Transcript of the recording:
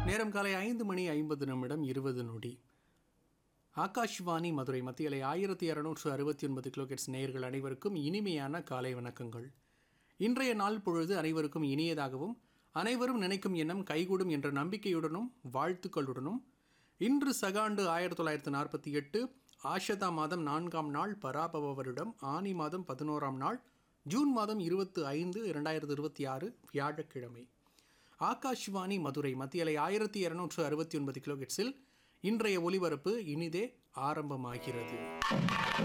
நேரம் காலை ஐந்து மணி ஐம்பது நிமிடம் இருபது நொடி ஆகாஷ்வாணி மதுரை மத்தியலை ஆயிரத்தி இரநூற்று அறுபத்தி ஒன்பது கிலோகெட்ஸ் நேயர்கள் அனைவருக்கும் இனிமையான காலை வணக்கங்கள் இன்றைய நாள் பொழுது அனைவருக்கும் இனியதாகவும் அனைவரும் நினைக்கும் எண்ணம் கைகூடும் என்ற நம்பிக்கையுடனும் வாழ்த்துக்களுடனும் இன்று சகாண்டு ஆயிரத்தி தொள்ளாயிரத்தி நாற்பத்தி எட்டு ஆஷதா மாதம் நான்காம் நாள் பராபவ வருடம் ஆனி மாதம் பதினோராம் நாள் ஜூன் மாதம் இருபத்து ஐந்து இரண்டாயிரத்தி இருபத்தி ஆறு வியாழக்கிழமை ஆகாஷ்வாணி மதுரை மத்தியலை ஆயிரத்தி இரநூற்று அறுபத்தி ஒன்பது கிலோகிட்ஸில் இன்றைய ஒலிபரப்பு இனிதே ஆரம்பமாகிறது